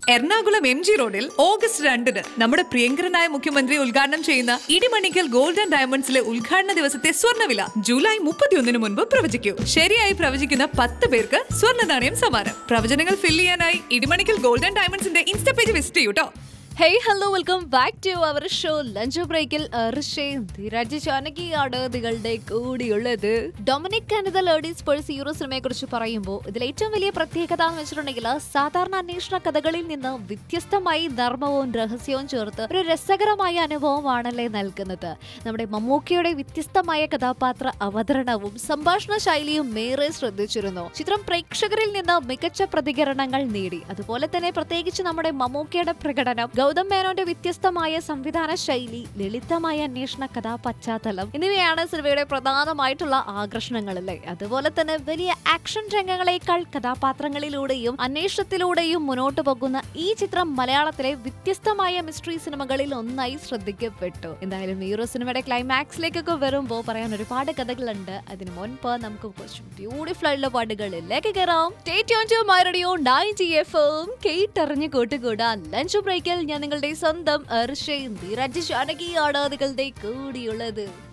Ernakulam M G റോഡിൽ August രണ്ടിന് നമ്മുടെ പ്രിയങ്കരനായ മുഖ്യമന്ത്രി ഉദ്ഘാടനം ചെയ്യുന്ന ഇടിമണിക്കൽ ഗോൾഡ് ആൻഡ് ഡയമണ്ട്സിലെ ഉദ്ഘാടന ദിവസത്തെ സ്വർണ്ണവില ജൂലൈ മുപ്പത്തിയൊന്നിന് മുൻപ് പ്രവചിക്കൂ ശരിയായി പ്രവചിക്കുന്ന പത്ത് പേർക്ക് സ്വർണ്ണ നാണയം സമ്മാനം പ്രവചനങ്ങൾ ഫിൽ ചെയ്യാനായി ഇടിമണിക്കൽ ഗോൾഡ് ആൻഡ് ഡയമണ്ട്സിന്റെ ഇൻസ്റ്റാ പേജ് വിസിറ്റ് ചെയ്യൂട്ടോ hey hello welcome back to our show lunch ബ്രേക്കിൽ ഋഷയും ധീരാജ് ജാനകിയാണ് നിങ്ങളുടെ കൂടിയുള്ളത് Dominic and the ladies purse hero സിനിമയെ കുറിച്ച് പറയുമ്പോൾ ഇതിൽ ഏറ്റവും വലിയ പ്രത്യേകത എന്ന് വെച്ചിട്ടുണ്ടെങ്കിൽ സാധാരണ അന്വേഷണ കഥകളിൽ നിന്ന് വ്യത്യസ്തമായി നർമ്മവും രഹസ്യവും ചേർത്ത് ഒരു രസകരമായ അനുഭവമാണല്ലേ നൽകുന്നത് നമ്മുടെ മമ്മൂക്കയുടെ വ്യത്യസ്തമായ കഥാപാത്ര അവതരണവും സംഭാഷണ ശൈലിയും മേറെ ശ്രദ്ധിച്ചിരുന്നു ചിത്രം പ്രേക്ഷകരിൽ നിന്ന് മികച്ച പ്രതികരണങ്ങൾ നേടി അതുപോലെ തന്നെ പ്രത്യേകിച്ച് നമ്മുടെ മമ്മൂക്കയുടെ പ്രകടനം ഗൗതം മേനോന്റെ വ്യത്യസ്തമായ സംവിധാന ശൈലി ലളിതമായ അന്വേഷണ കഥാ പശ്ചാത്തലം എന്നിവയാണ് സിനിമയുടെ പ്രധാനമായിട്ടുള്ള ആകർഷണങ്ങൾ അല്ലേ അതുപോലെ തന്നെ വലിയ ആക്ഷൻ രംഗങ്ങളെക്കാൾ കഥാപാത്രങ്ങളിലൂടെയും അന്വേഷണത്തിലൂടെയും മുന്നോട്ട് പോകുന്ന ഈ ചിത്രം മലയാളത്തിലെ വ്യത്യസ്തമായ മിസ്റ്ററി സിനിമകളിൽ ഒന്നായി ശ്രദ്ധിക്കപ്പെട്ടു എന്തായാലും ഹീറോ സിനിമയുടെ ക്ലൈമാക്സിലേക്കൊക്കെ വരുമ്പോൾ പറയാൻ ഒരുപാട് കഥകളുണ്ട് അതിനു മുൻപ് നമുക്ക് കുറച്ച് ബ്യൂട്ടിഫുൾ ആയിട്ടുള്ള പാട്ടുകളിലേക്ക് കയറാം radio nine G F M കേട്ടറിഞ്ഞ് കൂട്ടുകൂടാൻ ലഞ്ച് ബ്രേക്കിൽ ഞാൻ നിങ്ങളുടെ സ്വന്തം അർഷയും ധീരജ് ജാനകിയാണ് നിങ്ങളുടെ കൂടിയുള്ളത്